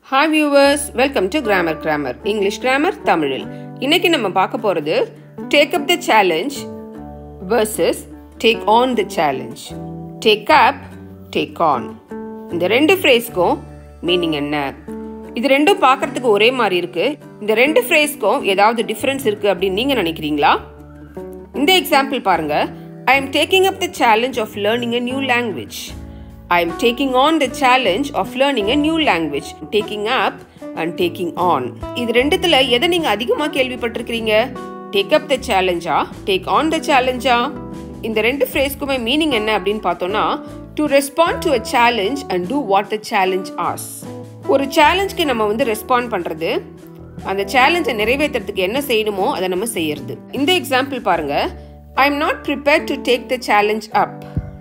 hi viewers welcome to grammar grammar English grammar தமிழில் இன்னைக்கு நம்ம பார்க்க போகிறது take up the challenge versus take on the challenge take up take on இந்த ரெண்டு ஃப்ரேஸ்க்கும் மீனிங் என்ன இது ரெண்டும் பார்க்கறதுக்கு ஒரே மாதிரி இருக்கு இந்த ரெண்டு ஃப்ரேஸ்க்கும் ஏதாவது டிஃப்ரென்ஸ் இருக்கு அப்படின்னு நீங்க நினைக்கிறீங்களா இந்த எக்ஸாம்பிள் பாருங்க I am taking up the challenge of learning a new language I am taking on the challenge of learning a new language taking up and taking on இது ரெண்டுத்துல எதை நீங்க அதிகமாக கேள்விப்பட்டிருக்கிறீங்க டேக் அப் த சேலஞ்சா take on the சேலஞ்சா இந்த ரெண்டு ஃப்ரேஸ்க்குமே மீனிங் என்ன அப்படின்னு பார்த்தோம்னா to respond to a challenge and do what the challenge as ஒரு சேலஞ்சுக்கு நம்ம வந்து ரெஸ்பாண்ட் பண்ணுறது அந்த சேலஞ்சை நிறைவேற்றுறதுக்கு என்ன செய்யணுமோ அதை நம்ம செய்யறது இந்த எக்ஸாம்பிள் பாருங்க I am not prepare to take the challenge up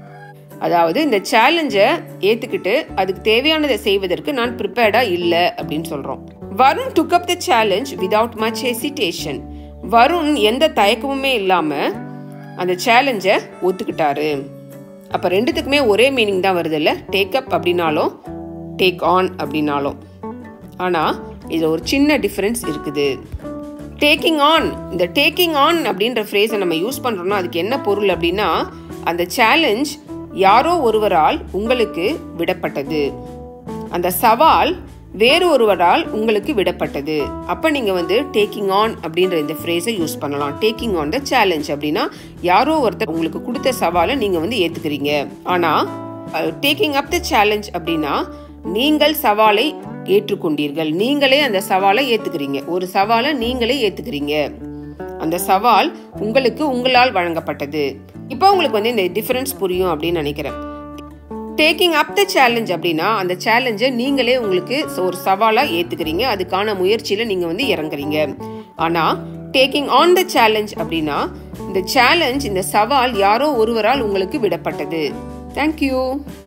அதாவது இந்த சேலஞ்சை ஏற்றுக்கிட்டு அதுக்கு தேவையானதை செய்வதற்கு நான் ப்ரிப்பேர்டாக இல்லை அப்படின்னு சொல்கிறோம் Varun took up the challenge without much hesitation Varun எந்த தயக்கமுமே இல்லாமல் அந்த சேலஞ்சை ஒத்துக்கிட்டாரு அப்போ ரெண்டுத்துக்குமே ஒரே மீனிங் தான் வருது இல்லை டேக் அப் அப்படின்னாலும் டேக் ஆன் அப்படின்னாலும் ஆனால் இதில் ஒரு சின்ன டிஃப்ரென்ஸ் இருக்குது டேக்கிங் ஆன் இந்த டேக்கிங் ஆன் அப்படின்ற ஃப்ரேஸை நம்ம யூஸ் பண்ணுறோம்னா அதுக்கு என்ன பொருள் அப்படின்னா அந்த சேலஞ்ச் யாரோ ஒருவரால் உங்களுக்கு விடப்பட்டது அந்த சவால் வேறு ஒருவரால் உங்களுக்கு விடப்பட்டது அப்போ நீங்கள் வந்து டேக்கிங் ஆன் அப்படின்ற இந்த ஃப்ரேஸை யூஸ் பண்ணலாம் டேக்கிங் ஆன் த சேலஞ்ச் அப்படின்னா யாரோ ஒருத்தர் உங்களுக்கு கொடுத்த சவாலை நீங்கள் வந்து ஏற்றுக்கிறீங்க ஆனால் டேக்கிங் அப் த சேலஞ்ச் அப்படின்னா நீங்கள் சவாலை ஏற்றுக்கொண்டீர்கள் நீங்களே அந்த சவாலை ஏற்றுக்கிறீங்க ஒரு சவாலை நீங்களே ஏற்றுக்கிறீங்க அந்த சவால் உங்களுக்கு உங்களால் வழங்கப்பட்டது இப்போ உங்களுக்கு வந்து இந்த டிஃபரன்ஸ் புரியும் அப்படின்னு நினைக்கிறேன் டேக்கிங் அப் த சேலஞ்ச் அப்படின்னா அந்த சேலஞ்சை நீங்களே உங்களுக்கு ஒரு சவாலாக ஏற்றுக்கிறீங்க அதுக்கான முயற்சியில் நீங்கள் வந்து இறங்குறீங்க ஆனால் டேக்கிங் ஆன் த சேலஞ்ச் அப்படின்னா இந்த சேலஞ்ச் இந்த சவால் யாரோ ஒருவரால் உங்களுக்கு விடப்பட்டது தேங்க்யூ